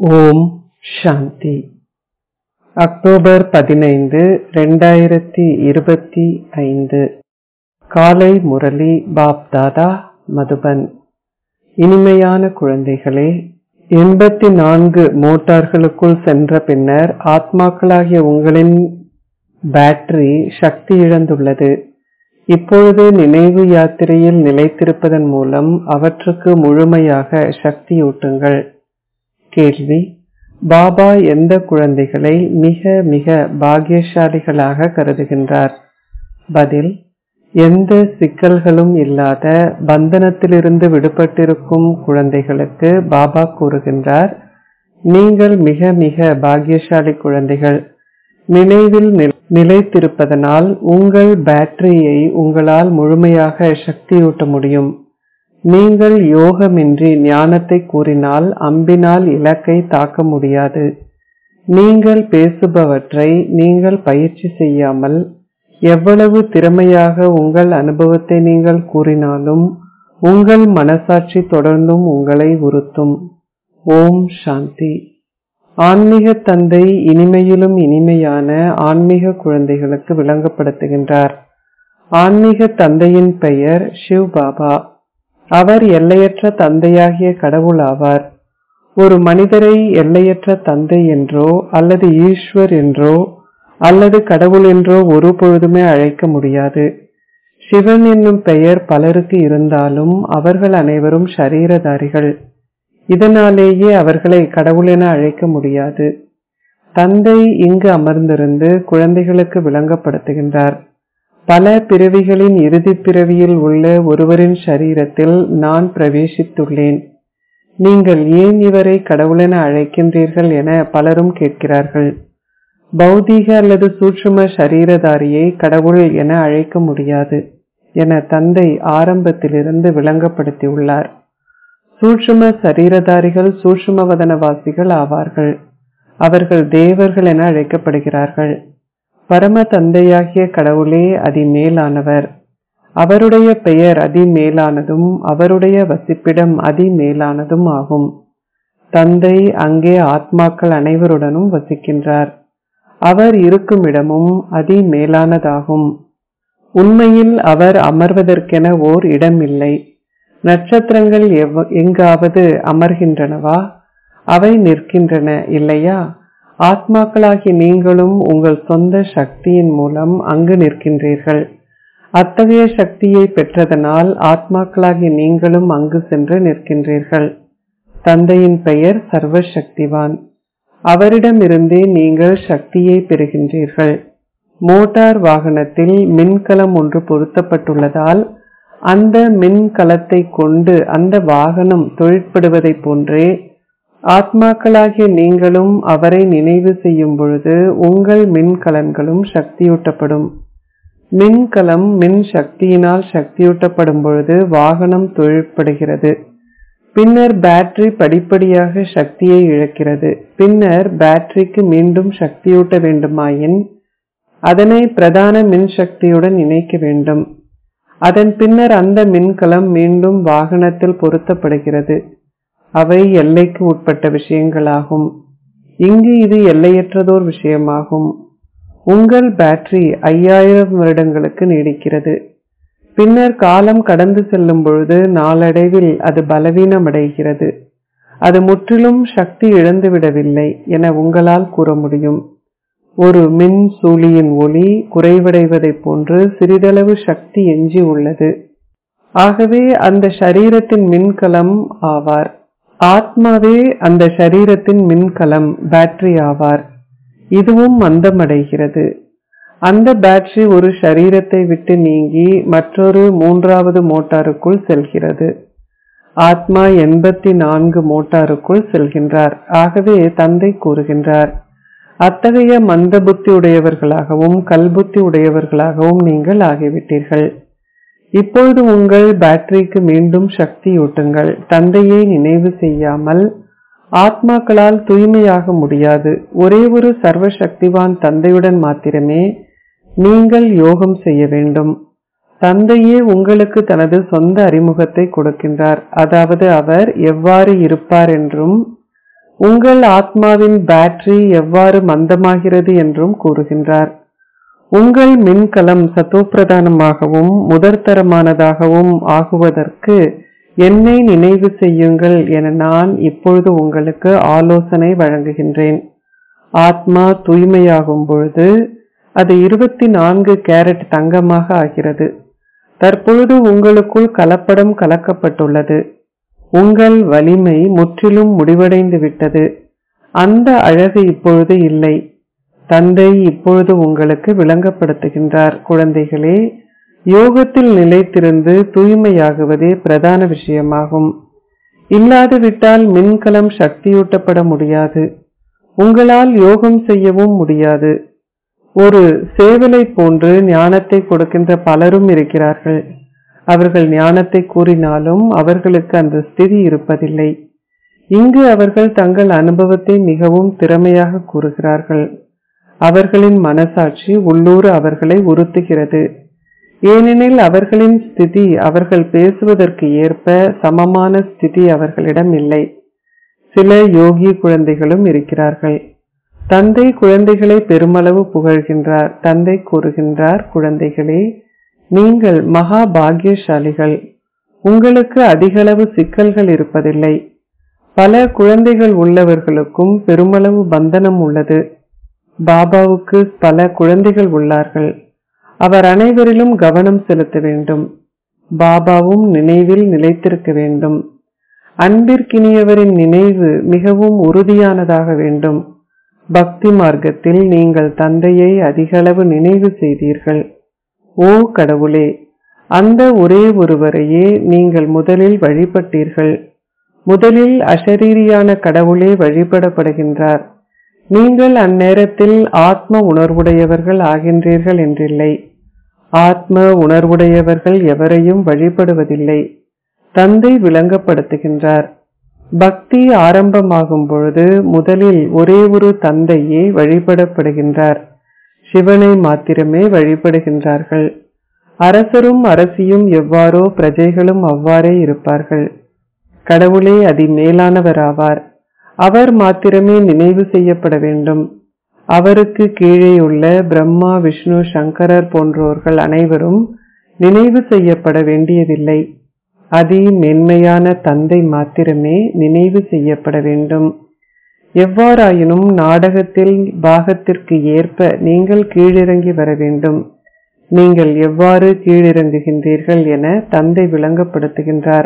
ஓம் சாந்தி October பதினைந்து ரெண்டாயிரத்தி இருபத்தி ஐந்து காலை முரளி பாப் தாதா மதுபன் இனிமையான குழந்தைகளே எண்பத்தி நான்கு மோட்டார்களுக்குள் சென்ற பின்னர் ஆத்மாக்களாகிய உங்களின் பேட்டரி சக்தி இழந்துள்ளது இப்பொழுது நினைவு யாத்திரையில் நிலைத்திருப்பதன் மூலம் அவற்றுக்கு முழுமையாக சக்தியூட்டுங்கள் கேள்வி பாபா எந்த குழந்தைகளை மிக மிக பாக்கியசாலிகளாக கருதுகின்றார் பதில் எந்த சிக்கல்களும் இல்லாத பந்தனத்திலிருந்து விடுபட்டிருக்கும் குழந்தைகளுக்கு பாபா கூறுகின்றார் நீங்கள் மிக மிக பாக்கியசாலி குழந்தைகள் நினைவில் நிலைத்திருப்பதனால் உங்கள் பேட்டரியை உங்களால் முழுமையாக சக்தியூட்ட முடியும் நீங்கள் யோகமின்றி ஞானத்தை கூறினால் அம்பினால் இலக்கை தாக்க முடியாது நீங்கள் பேசுபவற்றை நீங்கள் பயிற்சி செய்யாமல் எவ்வளவு திறமையாக உங்கள் அனுபவத்தை நீங்கள் கூறினாலும் உங்கள் மனசாட்சி தொடர்ந்தும் உங்களை உறுத்தும் ஓம் சாந்தி ஆன்மீக தந்தை இனிமையிலும் இனிமையான ஆன்மீக குழந்தைகளுக்கு விளங்கப்படுத்துகின்றார் ஆன்மீக தந்தையின் பெயர் சிவ் பாபா அவர் எல்லையற்ற தந்தையாகிய கடவுள் ஆவார் ஒரு மனிதரை எல்லையற்ற தந்தை என்றோ அல்லது ஈஸ்வர் என்றோ அல்லது கடவுள் என்றோ ஒரு பொழுதுமே அழைக்க முடியாது சிவன் என்னும் பெயர் பலருக்கு இருந்தாலும் அவர்கள் அனைவரும் ஷரீரதாரிகள் இதனாலேயே அவர்களை கடவுள் என அழைக்க முடியாது தந்தை இங்கு அமர்ந்திருந்து குழந்தைகளுக்கு விளங்கப்படுத்துகின்றார் பல பிறவிகளின் இறுதி பிறவியில் உள்ள ஒருவரின் சரீரத்தில் நான் பிரவேசித்துள்ளேன் நீங்கள் ஏன் இவரை கடவுளென அழைக்கின்றீர்கள் என பலரும் கேட்கிறார்கள் பௌதீக அல்லது சூட்சும சரீரதாரியை கடவுள் என அழைக்க முடியாது என தந்தை ஆரம்பத்திலிருந்து விளங்கப்படுத்தியுள்ளார் சூட்சும சரீரதாரிகள் சூட்சுமவதனவாசிகள் ஆவார்கள் அவர்கள் தேவர்கள் என அழைக்கப்படுகிறார்கள் பரம தந்தையாகிய கடவுளே அதிமேலானவர் அவருடைய பெயர் அதிமேலானதும் அவருடைய வசிப்பிடம் அதிமேலானதும் ஆகும் தந்தை அங்கே ஆத்மாக்கள் அனைவருடனும் வசிக்கின்றார் அவர் இருக்கும் இடமும் அதிமேலானதாகும் உண்மையில் அவர் அமர்வதற்கென ஓர் இடம் இல்லை நட்சத்திரங்கள் எங்காவது அமர்கின்றனவா அவை நிற்கின்றன இல்லையா ஆத்மாக்களாகி நீங்களும் உங்கள் சொந்த சக்தியின் மூலம் அங்கு நிற்கின்றீர்கள் அத்தகைய சக்தியை பெற்றதனால் ஆத்மாக்களாகி நீங்களும் அங்கு சென்று நிற்கின்றீர்கள் தந்தையின் பெயர் சர்வசக்திவான் அவரிடமிருந்தே நீங்கள் சக்தியை பெறுகின்றீர்கள் மோட்டார் வாகனத்தில் மின்கலம் ஒன்று பொருத்தப்பட்டுள்ளதால் அந்த மின்கலத்தை கொண்டு அந்த வாகனம் தொழிற்படுவதை போன்றே ஆத்மாக்களாகிய நீங்களும் அவரை நினைவு செய்யும் பொழுது உங்கள் மின்கலன்களும் சக்தியூட்டப்படும் மின்கலம் மின் சக்தியினால் சக்தியூட்டப்படும் பொழுது வாகனம் தொழிற்படுகிறது பின்னர் பேட்டரி படிப்படியாக சக்தியை இழக்கிறது பின்னர் பேட்டரிக்கு மீண்டும் சக்தியூட்ட வேண்டுமாயின் அதனை பிரதான மின் சக்தியுடன் இணைக்க வேண்டும் அதன் பின்னர் அந்த மின்கலம் மீண்டும் வாகனத்தில் பொருத்தப்படுகிறது அவை எல்லைக்கு உட்பட்ட விஷயங்களாகும் இங்கு இது எல்லையற்றதோர் விஷயமாகும் உங்கள் பேட்டரி ஐயாயிரம் வருடங்களுக்கு நீடிக்கிறது பின்னர் காலம் கடந்து செல்லும் பொழுது நாளடைவில் அது பலவீனமடைகிறது அது முற்றிலும் சக்தி இழந்துவிடவில்லை என உங்களால் கூற முடியும் ஒரு மின் சூழியின் ஒளி குறைவடைவதைப் போன்று சிறிதளவு சக்தி எஞ்சி உள்ளது ஆகவே அந்த சரீரத்தின் மின்கலம் ஆவார் ஆத்மாவே அந்த சரீரத்தின் மின்கலம் பேட்டரி ஆவார் இதுவும் மந்தமடைகிறது அந்த பேட்டரி ஒரு சரீரத்தை விட்டு நீங்கி மற்றொரு மூன்றாவது மோட்டாருக்குள் செல்கிறது ஆத்மா எண்பத்தி நான்கு மோட்டாருக்குள் செல்கின்றார் ஆகவே தந்தை கூறுகின்றார் அத்தகைய மந்த புத்தி உடையவர்களாகவும் கல்புத்தி உடையவர்களாகவும் நீங்கள் ஆகிவிட்டீர்கள் இப்பொழுது உங்கள் பேட்டரிக்கு மீண்டும் சக்தியூட்டுங்கள் தந்தையை நினைவு செய்யாமல் ஆத்மாக்களால் தூய்மையாக முடியாது ஒரே ஒரு சர்வ சக்திவான் தந்தையுடன் மாத்திரமே நீங்கள் யோகம் செய்ய வேண்டும் தந்தையே உங்களுக்கு தனது சொந்த அறிமுகத்தை கொடுக்கின்றார் அதாவது அவர் எவ்வாறு இருப்பார் என்றும் உங்கள் ஆத்மாவின் பேட்டரி எவ்வாறு மந்தமாகிறது என்றும் கூறுகின்றார் உங்கள் மின்கலம் சத்தோப்பிரதானமாகவும் முதற்தரமானதாகவும் ஆகுவதற்கு என்னை நினைவு செய்யுங்கள் என நான் இப்பொழுது உங்களுக்கு ஆலோசனை வழங்குகின்றேன் ஆத்மா தூய்மையாகும் பொழுது அது இருபத்தி நான்கு கேரட் தங்கமாக ஆகிறது தற்பொழுது உங்களுக்குள் கலப்படம் கலக்கப்பட்டுள்ளது உங்கள் வலிமை முற்றிலும் முடிவடைந்து விட்டது அந்த அழகு இப்பொழுது இல்லை தந்தை இப்பொழுது உங்களுக்கு விளங்கப்படுத்துகின்றார் குழந்தைகளே யோகத்தில் நிலைத்திருந்து தூய்மையாகுவதே பிரதான விஷயமாகும் இல்லாதுவிட்டால் மின்கலம் சக்தியூட்டப்பட முடியாது உங்களால் யோகம் செய்யவும் முடியாது ஒரு சேவலை போன்று ஞானத்தை கொடுக்கின்ற பலரும் இருக்கிறார்கள் அவர்கள் ஞானத்தை கூறினாலும் அவர்களுக்கு அந்த ஸ்திதி இருப்பதில்லை இங்கு அவர்கள் தங்கள் அனுபவத்தை மிகவும் திறமையாக கூறுகிறார்கள் அவர்களின் மனசாட்சி உள்ளூர் அவர்களை உறுத்துகிறது ஏனெனில் அவர்களின் ஸ்திதி அவர்கள் பேசுவதற்கு ஏற்ப சமமான ஸ்திதி அவர்களிடம் இல்லை சில யோகி குழந்தைகளும் இருக்கிறார்கள் தந்தை குழந்தைகளை பெருமளவு புகழ்கின்றார் தந்தை கூறுகின்றார் குழந்தைகளே நீங்கள் மகா பாக்கியசாலிகள் உங்களுக்கு அதிகளவு சிக்கல்கள் இருப்பதில்லை பல குழந்தைகள் உள்ளவர்களுக்கும் பெருமளவு பந்தனம் உள்ளது பாபாவுக்கு பல குழந்தைகள் உள்ளார்கள் அவர் அனைவரிலும் கவனம் செலுத்த வேண்டும் பாபாவும் நினைவில் நிலைத்திருக்க வேண்டும் அன்பிற்கினியவரின் நினைவு மிகவும் உறுதியானதாக வேண்டும் பக்தி மார்க்கத்தில் நீங்கள் தந்தையை அதிகளவு நினைவு செய்தீர்கள் ஓ கடவுளே அந்த ஒரே ஒருவரையே நீங்கள் முதலில் வழிபட்டீர்கள் முதலில் அஷரீரியான கடவுளே வழிபடப்படுகின்றார் நீங்கள் அந்நேரத்தில் ஆத்ம உணர்வுடையவர்கள் ஆகின்றீர்கள் என்றில்லை ஆத்ம உணர்வுடையவர்கள் எவரையும் வழிபடுவதில்லை தந்தை விளங்கப்படுத்துகின்றார் பக்தி ஆரம்பமாகும் பொழுது முதலில் ஒரே ஒரு தந்தையே வழிபடப்படுகின்றார் சிவனை மாத்திரமே வழிபடுகின்றார்கள் அரசரும் அரசியும் எவ்வாறோ பிரஜைகளும் அவ்வாறே இருப்பார்கள் கடவுளே அதி மேலானவராவார் அவர் மாத்திரமே நினைவு செய்யப்பட வேண்டும் அவருக்கு கீழே உள்ள பிரம்மா விஷ்ணு சங்கரர் போன்றோர்கள் அனைவரும் நினைவு செய்யப்பட வேண்டியதில்லை அதி மென்மையான தந்தை மாத்திரமே நினைவு செய்யப்பட வேண்டும் எவ்வாறாயினும் நாடகத்தில் பாகத்திற்கு ஏற்ப நீங்கள் கீழிறங்கி வர வேண்டும் நீங்கள் எவ்வாறு கீழிறங்குகின்றீர்கள் என தந்தை விளங்கப்படுத்துகின்றார்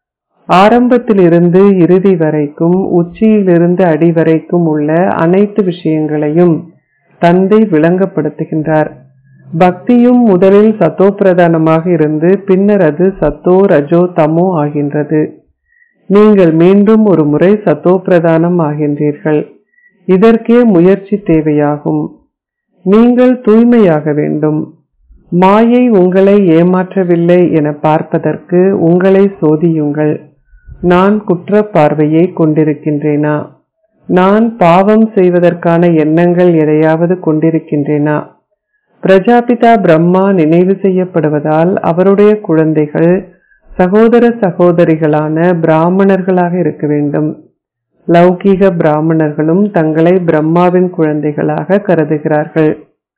ஆரம்பத்திலிருந்து இறுதி வரைக்கும் உச்சியிலிருந்து அடி வரைக்கும் உள்ள அனைத்து விஷயங்களையும் தந்தை விளங்கப்படுத்துகின்றார் பக்தியும் முதலில் சத்தோ பிரதானமாக இருந்து பின்னர் அது சத்தோ ரஜோ தமோ ஆகின்றது நீங்கள் மீண்டும் ஒரு முறை சத்தோ பிரதானம் ஆகின்றீர்கள் இதற்கே முயற்சி தேவையாகும் நீங்கள் தூய்மையாக வேண்டும் மாயை உங்களை ஏமாற்றவில்லை என பார்ப்பதற்கு உங்களை சோதியுங்கள் நான் குற்ற பார்வையை கொண்டிருக்கின்றேனா நான் பாவம் செய்வதற்கான எண்ணங்கள் எதையாவது கொண்டிருக்கின்றேனா பிரஜாபிதா பிரம்மா நினைவு செய்யப்படுவதால் அவருடைய குழந்தைகள் சகோதர சகோதரிகளான பிராமணர்களாக இருக்க வேண்டும் லௌகீக பிராமணர்களும் தங்களை பிரம்மாவின் குழந்தைகளாக கருதுகிறார்கள்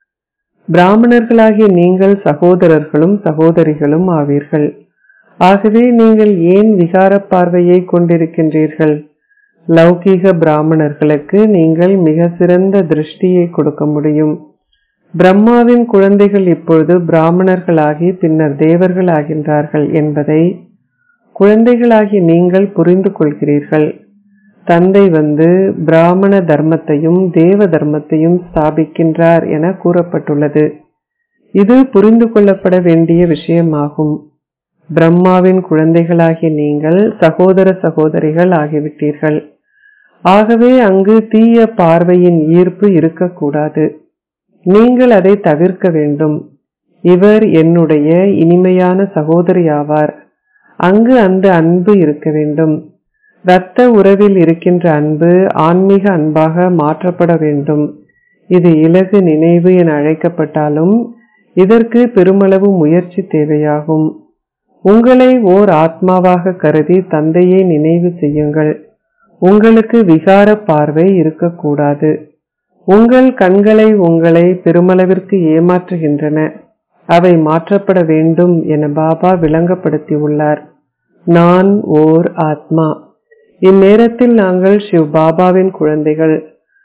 பிராமணர்களாகிய நீங்கள் சகோதரர்களும் சகோதரிகளும் ஆவீர்கள் ஆகவே நீங்கள் ஏன் விகார பார்வையை கொண்டிருக்கின்றீர்கள் லௌகீக பிராமணர்களுக்கு நீங்கள் மிக சிறந்த திருஷ்டியை கொடுக்க முடியும் பிரம்மாவின் குழந்தைகள் இப்பொழுது பிராமணர்களாகி பின்னர் தேவர்கள் ஆகின்றார்கள் என்பதை குழந்தைகளாகி நீங்கள் புரிந்து கொள்கிறீர்கள் தந்தை வந்து பிராமண தர்மத்தையும் தேவ தர்மத்தையும் ஸ்தாபிக்கின்றார் என கூறப்பட்டுள்ளது இது புரிந்து கொள்ளப்பட வேண்டிய விஷயமாகும் பிரம்மாவின் குழந்தைகளாகிய நீங்கள் சகோதர சகோதரிகள் ஆகிவிட்டீர்கள் ஆகவே அங்கு தீய பார்வையின் ஈர்ப்பு இருக்கக்கூடாது நீங்கள் அதை தவிர்க்க வேண்டும் இவர் என்னுடைய இனிமையான சகோதரி ஆவார் அங்கு அந்த அன்பு இருக்க வேண்டும் இரத்த உறவில் இருக்கின்ற அன்பு ஆன்மீக அன்பாக மாற்றப்பட வேண்டும் இது இலகு நினைவு என அழைக்கப்பட்டாலும் இதற்கு பெருமளவு முயற்சி தேவையாகும் உங்களை ஓர் ஆத்மாவாக கருதி தந்தையை நினைவு செய்யுங்கள் உங்களுக்கு விகார பார்வை இருக்கக்கூடாது உங்கள் கண்களை உங்களை பெருமளவிற்கு ஏமாற்றுகின்றன அவை மாற்றப்பட வேண்டும் என பாபா விளங்கப்படுத்தியுள்ளார் நான் ஓர் ஆத்மா இந்நேரத்தில் நாங்கள் சிவ் பாபாவின் குழந்தைகள்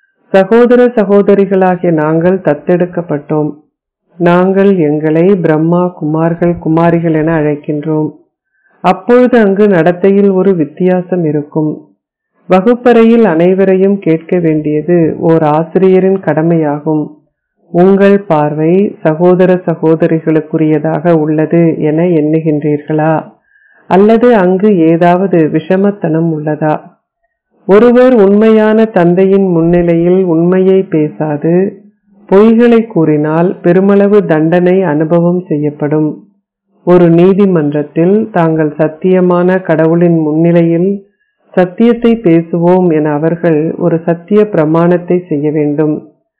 சகோதர சகோதரிகளாகிய நாங்கள் தத்தெடுக்கப்பட்டோம் நாங்கள் எங்களை பிரம்மா குமார்கள் குமாரிகள் என அழைக்கின்றோம் அப்பொழுது அங்கு நடத்தையில் ஒரு வித்தியாசம் இருக்கும் வகுப்பறையில் அனைவரையும் கேட்க வேண்டியது ஓர் ஆசிரியரின் கடமையாகும் உங்கள் பார்வை சகோதர சகோதரிகளுக்குரியதாக உள்ளது என எண்ணுகின்றீர்களா அல்லது அங்கு ஏதாவது விஷமத்தனம் உள்ளதா ஒருவர் உண்மையான தந்தையின் முன்னிலையில் உண்மையை பேசாது பொய்களை கூறினால் பெருமளவு தண்டனை அனுபவம் செய்யப்படும் ஒரு நீதிமன்றத்தில் தாங்கள் சத்தியமான கடவுளின் முன்னிலையில் சத்தியத்தை பேசுவோம் என அவர்கள் ஒரு சத்திய பிரமாணத்தை செய்ய வேண்டும்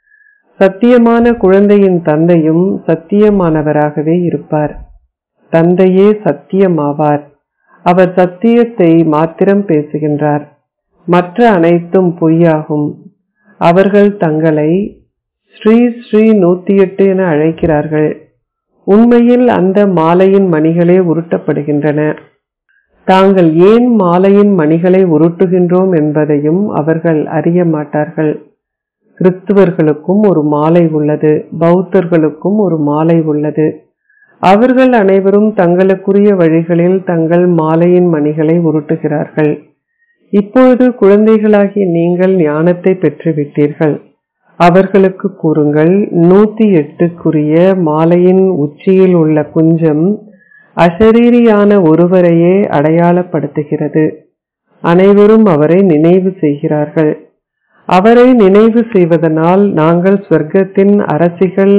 சத்தியமான குழந்தையின் தந்தையும் சத்தியமானவராகவே இருப்பார் தந்தையே சத்தியமாவார் அவர் சத்தியத்தை மாத்திரம் பேசுகின்றார் மற்ற அனைத்தும் பொய்யாகும் அவர்கள் தங்களை ஸ்ரீ ஸ்ரீ நூத்தி எட்டு என அழைக்கிறார்கள் உண்மையில் அந்த மாலையின் மணிகளே உருட்டப்படுகின்றன தாங்கள் ஏன் மாலையின் மணிகளை உருட்டுகின்றோம் என்பதையும் அவர்கள் அறிய மாட்டார்கள் கிறிஸ்துவர்களுக்கும் ஒரு மாலை உள்ளது பௌத்தர்களுக்கும் ஒரு மாலை உள்ளது அவர்கள் அனைவரும் தங்களுக்குரிய வழிகளில் தங்கள் மாலையின் மணிகளை உருட்டுகிறார்கள் இப்பொழுது குழந்தைகளாகிய நீங்கள் ஞானத்தை பெற்றுவிட்டீர்கள் அவர்களுக்கு கூறுங்கள் நூத்தி எட்டுக்குரிய மாலையின் உச்சியில் உள்ள குஞ்சம் அசரீரியான ஒருவரையே அடையாளப்படுத்துகிறது அனைவரும் அவரை நினைவு செய்கிறார்கள் அவரை நினைவு செய்வதனால் நாங்கள் சொர்க்கத்தின் அரசிகள்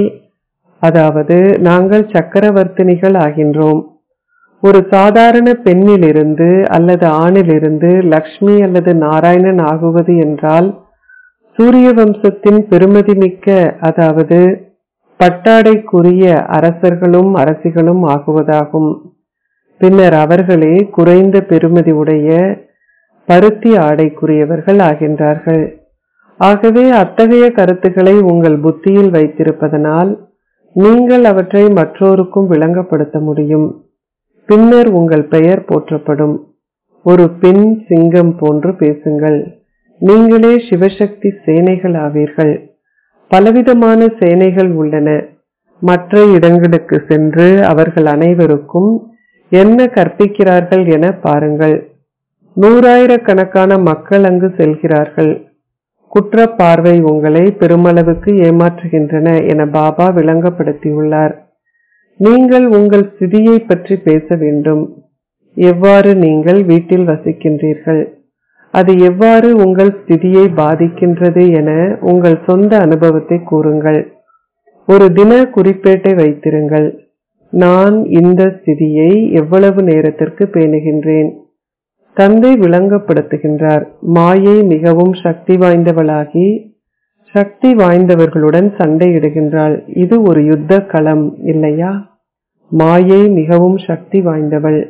அதாவது நாங்கள் சக்கரவர்த்தினிகள் ஆகின்றோம் ஒரு சாதாரண பெண்ணிலிருந்து அல்லது ஆணிலிருந்து லக்ஷ்மி அல்லது நாராயணன் ஆகுவது என்றால் சூரிய வம்சத்தின் பெருமதிமிக்க அதாவது பட்டாடைக்குரிய அரசர்களும் அரசிகளும் ஆகுவதாகும் பின்னர் அவர்களே குறைந்த பெருமதி உடைய பருத்தி ஆடைக்குரியவர்கள் ஆகின்றார்கள் ஆகவே அத்தகைய கருத்துக்களை உங்கள் புத்தியில் வைத்திருப்பதனால் நீங்கள் அவற்றை மற்றோருக்கும் விளங்கப்படுத்த முடியும் பின்னர் உங்கள் பெயர் போற்றப்படும் ஒரு பெண் சிங்கம் போன்று பேசுங்கள் நீங்களே சிவசக்தி சேனைகள் ஆவீர்கள் பலவிதமான சேனைகள் உள்ளன மற்ற இடங்களுக்கு சென்று அவர்கள் அனைவருக்கும் என்ன கற்பிக்கிறார்கள் என பாருங்கள் நூறாயிரக்கணக்கான மக்கள் அங்கு செல்கிறார்கள் குற்ற பார்வை உங்களை பெருமளவுக்கு ஏமாற்றுகின்றன என பாபா விளங்கப்படுத்தியுள்ளார் நீங்கள் உங்கள் ஸ்திதியை பற்றி பேச வேண்டும் எவ்வாறு நீங்கள் வீட்டில் வசிக்கின்றீர்கள் அது எவ்வாறு உங்கள் ஸ்திதியை பாதிக்கின்றது என உங்கள் சொந்த அனுபவத்தை கூறுங்கள் ஒரு தின குறிப்பேட்டை வைத்திருங்கள் நான் இந்த ஸ்திதியை எவ்வளவு நேரத்திற்கு பேணுகின்றேன் தந்தை விளங்கப்படுத்துகின்றார் மாயை மிகவும் சக்தி வாய்ந்தவளாகி சக்தி வாய்ந்தவர்களுடன் சண்டையிடுகின்றாள் இது ஒரு யுத்த களம் இல்லையா மாயை மிகவும் சக்தி வாய்ந்தவள்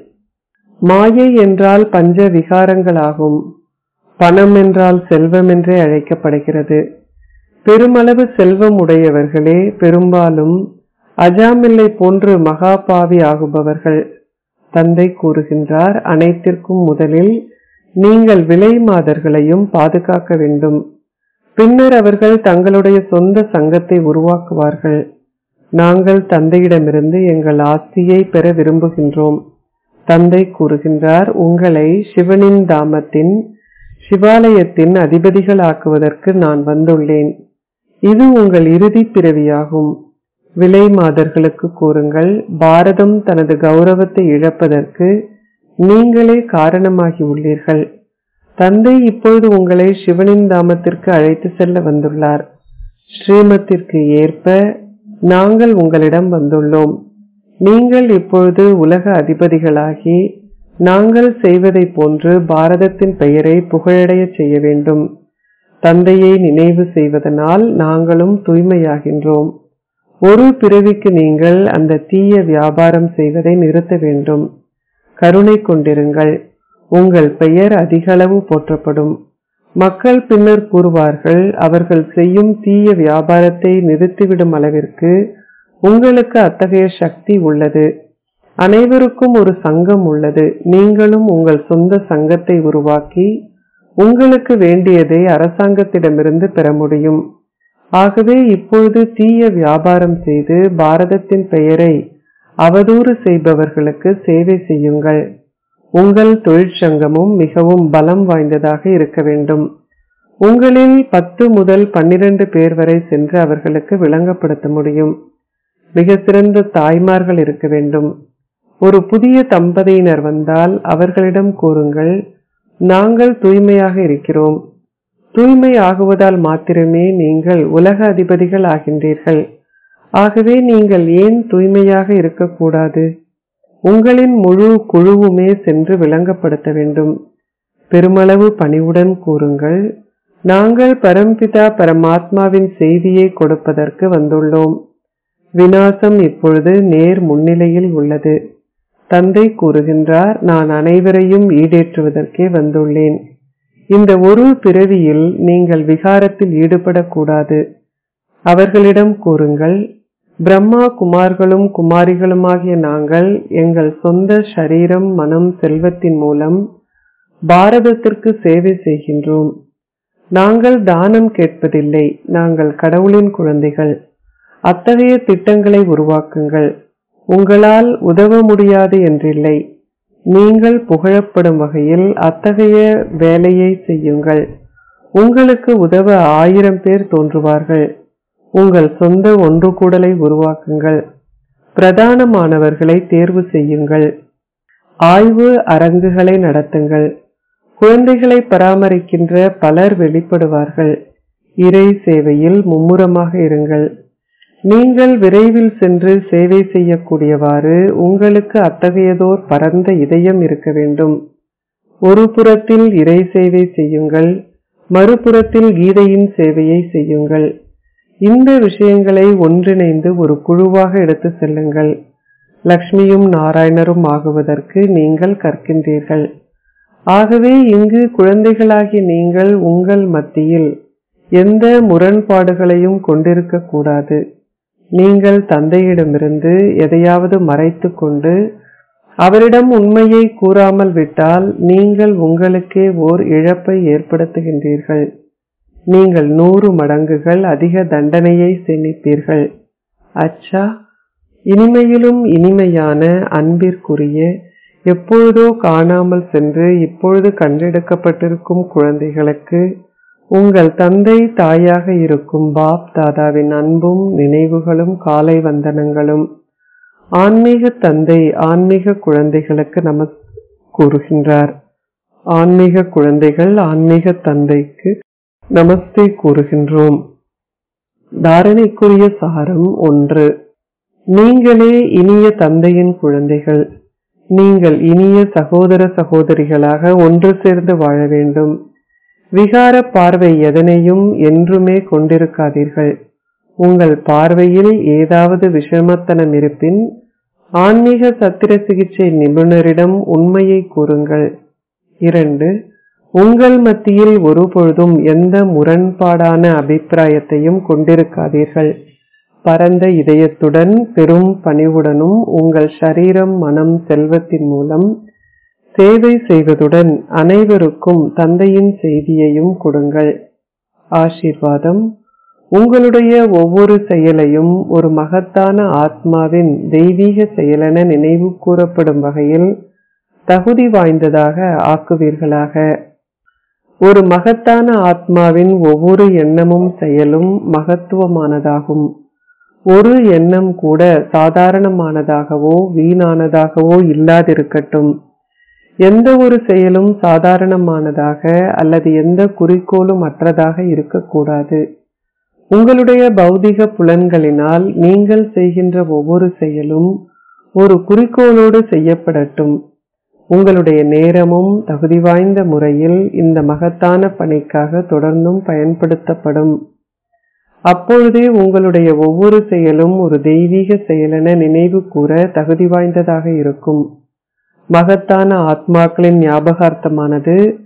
மாயை என்றால் பஞ்ச விகாரங்களாகும் பணம் என்றால் செல்வம் என்றே அழைக்கப்படுகிறது பெருமளவு செல்வம் உடையவர்களே பெரும்பாலும் அஜாமில்லை போன்று மகாபாவி ஆகுபவர்கள் தந்தை கூறுகின்றார் அனைத்திற்கும் முதலில் நீங்கள் விலை மாதர்களையும் பாதுகாக்க வேண்டும் பின்னர் அவர்கள் தங்களுடைய சொந்த சங்கத்தை உருவாக்குவார்கள் நாங்கள் தந்தையிடமிருந்து எங்கள் ஆஸ்தியை பெற விரும்புகின்றோம் தந்தை கூறுகின்றார் உங்களை சிவனின் தாமத்தின் சிவாலயத்தின் அதிபதிகளாக்குவதற்கு நான் வந்துள்ளேன் இது உங்கள் இறுதி பிறவியாகும் விலை மாதர்களுக்கு கூறுங்கள் பாரதம் தனது கௌரவத்தை இழப்பதற்கு நீங்களே காரணமாகி உள்ளீர்கள் தந்தை இப்பொழுது உங்களை சிவனின் தாமத்திற்கு அழைத்து செல்ல வந்துள்ளார் ஸ்ரீமத்திற்கு ஏற்ப நாங்கள் உங்களிடம் வந்துள்ளோம் நீங்கள் இப்பொழுது உலக அதிபதிகளாகி நாங்கள் செய்வதை போன்று பாரதத்தின் பெயரை புகழடைய செய்ய வேண்டும் தந்தையை நினைவு செய்வதனால் நாங்களும் தூய்மையாகின்றோம் ஒரு பிறவிக்கு நீங்கள் அந்த தீய வியாபாரம் செய்வதை நிறுத்த வேண்டும் கருணை கொண்டிருங்கள் உங்கள் பெயர் அதிகளவு போற்றப்படும் மக்கள் பின்னர் கூறுவார்கள் அவர்கள் செய்யும் தீய வியாபாரத்தை நிறுத்திவிடும் அளவிற்கு உங்களுக்கு அத்தகைய சக்தி உள்ளது அனைவருக்கும் ஒரு சங்கம் உள்ளது நீங்களும் உங்கள் சொந்த சங்கத்தை உருவாக்கி உங்களுக்கு வேண்டியதை அரசாங்கத்திடமிருந்து பெற முடியும் ஆகவே இப்பொழுது தீய வியாபாரம் செய்து பாரதத்தின் பெயரை அவதூறு செய்பவர்களுக்கு சேவை செய்யுங்கள் உங்கள் தொழிற்சங்கமும் மிகவும் பலம் வாய்ந்ததாக இருக்க வேண்டும் உங்களில் பத்து முதல் பன்னிரண்டு பேர் வரை சென்று அவர்களுக்கு விளங்கப்படுத்த முடியும் மிக சிறந்த தாய்மார்கள் இருக்க வேண்டும் ஒரு புதிய தம்பதியினர் வந்தால் அவர்களிடம் கூறுங்கள் நாங்கள் தூய்மையாக இருக்கிறோம் தூய்மை ஆகுவதால் மாத்திரமே நீங்கள் உலக அதிபதிகள் ஆகின்றீர்கள் ஆகவே நீங்கள் ஏன் தூய்மையாக இருக்கக்கூடாது உங்களின் முழு குழுவுமே சென்று விளங்கப்படுத்த வேண்டும் பெருமளவு பணிவுடன் கூறுங்கள் நாங்கள் பரம்பிதா பரமாத்மாவின் செய்தியை கொடுப்பதற்கு வந்துள்ளோம் வினாசம் இப்பொழுது நேர் முன்னிலையில் உள்ளது தந்தை கூறுகின்றார் நான் அனைவரையும் ஈடேற்றுவதற்கே வந்துள்ளேன் இந்த ஒரு பிறவியில் நீங்கள் விகாரத்தில் ஈடுபடக்கூடாது அவர்களிடம் கூறுங்கள் பிரம்மா குமார்களும் குமாரிகளுமாகிய நாங்கள் எங்கள் சொந்த சரீரம் மனம் செல்வத்தின் மூலம் பாரதத்திற்கு சேவை செய்கின்றோம் நாங்கள் தானம் கேட்பதில்லை நாங்கள் கடவுளின் குழந்தைகள் அத்தகைய திட்டங்களை உருவாக்குங்கள் உங்களால் உதவ முடியாது என்றில்லை நீங்கள் புகழப்படும் வகையில் அத்தகைய வேலையை செய்யுங்கள் உங்களுக்கு உதவ ஆயிரம் பேர் தோன்றுவார்கள் உங்கள் சொந்த ஒன்று கூடலை உருவாக்குங்கள் பிரதானமானவர்களை தேர்வு செய்யுங்கள் ஆய்வு அரங்குகளை நடத்துங்கள் குழந்தைகளை பராமரிக்கின்ற பலர் வெளிப்படுவார்கள் இறை சேவையில் மும்முரமாக இருங்கள் நீங்கள் விரைவில் சென்று சேவை செய்யக்கூடியவாறு உங்களுக்கு அத்தகையதோர் பரந்த இதயம் இருக்க வேண்டும் ஒரு புறத்தில் இறை சேவை செய்யுங்கள் மறுபுறத்தில் கீதையின் சேவையை செய்யுங்கள் இந்த விஷயங்களை ஒன்றிணைந்து ஒரு குழுவாக எடுத்து செல்லுங்கள் லக்ஷ்மியும் நாராயணரும் ஆகுவதற்கு நீங்கள் கற்கின்றீர்கள் ஆகவே இங்கு குழந்தைகளாகிய நீங்கள் உங்கள் மத்தியில் எந்த முரண்பாடுகளையும் கொண்டிருக்க கூடாது நீங்கள் தந்தையிடமிருந்து எதையாவது மறைத்து கொண்டு அவரிடம் உண்மையை கூறாமல் விட்டால் நீங்கள் உங்களுக்கே ஓர் இழப்பை ஏற்படுத்துகின்றீர்கள் நீங்கள் நூறு மடங்குகள் அதிக தண்டனையை சேமிப்பீர்கள் அச்சா இனிமையிலும் இனிமையான அன்பிற்குரிய எப்பொழுதோ காணாமல் சென்று இப்பொழுது கண்டெடுக்கப்பட்டிருக்கும் குழந்தைகளுக்கு உங்கள் தந்தை தாயாக இருக்கும் பாப் தாதாவின் அன்பும் நினைவுகளும் காலை வந்தனங்களும் ஆன்மீக தந்தை ஆன்மீக குழந்தைகளுக்கு நம கூறுகின்றார் ஆன்மீக குழந்தைகள் ஆன்மீக தந்தைக்கு நமஸ்தே கூறுகின்றோம் தாரணைக்குரிய சாரம் ஒன்று நீங்களே இனிய தந்தையின் குழந்தைகள் நீங்கள் இனிய சகோதர சகோதரிகளாக ஒன்று சேர்ந்து வாழ வேண்டும் விகார பார்வை எதனையும் என்றுமே கொண்டிருக்காதீர்கள் உங்கள் பார்வையில் ஏதாவது விஷமத்தனம் இருப்பின் ஆன்மீக சத்திர சிகிச்சை நிபுணரிடம் உண்மையை கூறுங்கள் இரண்டு உங்கள் மத்தியில் ஒருபொழுதும் எந்த முரண்பாடான அபிப்பிராயத்தையும் கொண்டிருக்காதீர்கள் பரந்த இதயத்துடன் பெரும் பணிவுடனும் உங்கள் சரீரம் மனம் செல்வத்தின் மூலம் சேவை செய்வதுடன் அனைவருக்கும் தந்தையின் செய்தியையும் கொடுங்கள் ஆசீர்வாதம் உங்களுடைய ஒவ்வொரு செயலையும் ஒரு மகத்தான ஆத்மாவின் தெய்வீக செயலென நினைவு கூறப்படும் வகையில் தகுதி வாய்ந்ததாக ஆக்குவீர்களாக ஒரு மகத்தான ஆத்மாவின் ஒவ்வொரு எண்ணமும் செயலும் மகத்துவமானதாகும் ஒரு எண்ணம் கூட சாதாரணமானதாகவோ வீணானதாகவோ இல்லாதிருக்கட்டும் எந்த ஒரு செயலும் சாதாரணமானதாக அல்லது எந்த குறிக்கோளும் அற்றதாக இருக்கக்கூடாது உங்களுடைய பௌதிக புலன்களினால் நீங்கள் செய்கின்ற ஒவ்வொரு செயலும் ஒரு குறிக்கோளோடு செய்யப்படட்டும் உங்களுடைய நேரமும் தகுதி வாய்ந்த முறையில் இந்த மகத்தான பணிக்காக தொடர்ந்தும் பயன்படுத்தப்படும் அப்பொழுதே உங்களுடைய ஒவ்வொரு செயலும் ஒரு தெய்வீக செயலென நினைவு கூற தகுதி வாய்ந்ததாக இருக்கும் மகத்தான ஆத்மாக்களின் ஞாபகார்த்தமானது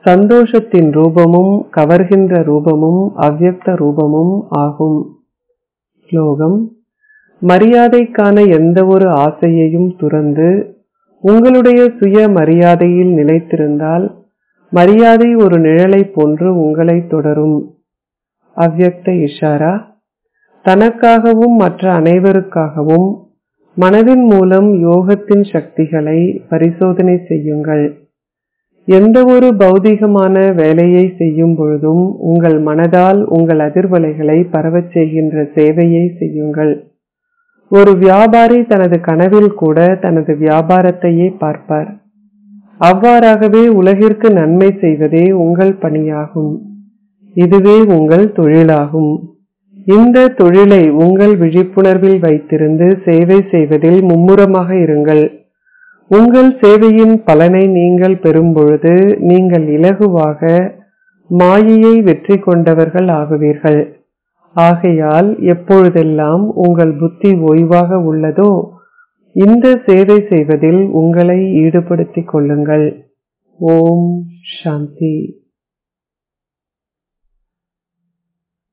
சந்தோஷத்தின் ரூபமும் கவர்கின்ற ரூபமும் அவ்யக்த ரூபமும் ஆகும் ஸ்லோகம் மரியாதைக்கான எந்த ஒரு ஆசையையும் துறந்து உங்களுடைய சுய மரியாதையில் நிலைத்திருந்தால் மரியாதை ஒரு நிழலை போன்று உங்களை தொடரும் அவ்யக்த இஷாரா தனக்காகவும் மற்ற அனைவருக்காகவும் மனதின் மூலம் யோகத்தின் சக்திகளை பரிசோதனை செய்யுங்கள் எந்த ஒரு பௌதிகமான வேலையை செய்யும் பொழுதும் உங்கள் மனதால் உங்கள் அதிர்வலைகளை பரவச் செய்கின்ற சேவையை செய்யுங்கள் ஒரு வியாபாரி தனது கனவில் கூட தனது வியாபாரத்தையே பார்ப்பார் அவ்வாறாகவே உலகிற்கு நன்மை செய்வதே உங்கள் பணியாகும் இதுவே உங்கள் தொழிலாகும் இந்த தொழிலை உங்கள் விழிப்புணர்வில் வைத்திருந்து சேவை செய்வதில் மும்முரமாக இருங்கள் உங்கள் சேவையின் பலனை நீங்கள் பெறும்பொழுது நீங்கள் இலகுவாக மாயையை வெற்றி கொண்டவர்கள் ஆகுவீர்கள் ஆகையால் எப்பொழுதெல்லாம் உங்கள் புத்தி ஓய்வாக உள்ளதோ இந்த சேவை செய்வதில் உங்களை ஈடுபடுத்திக் கொள்ளுங்கள் ஓம் சாந்தி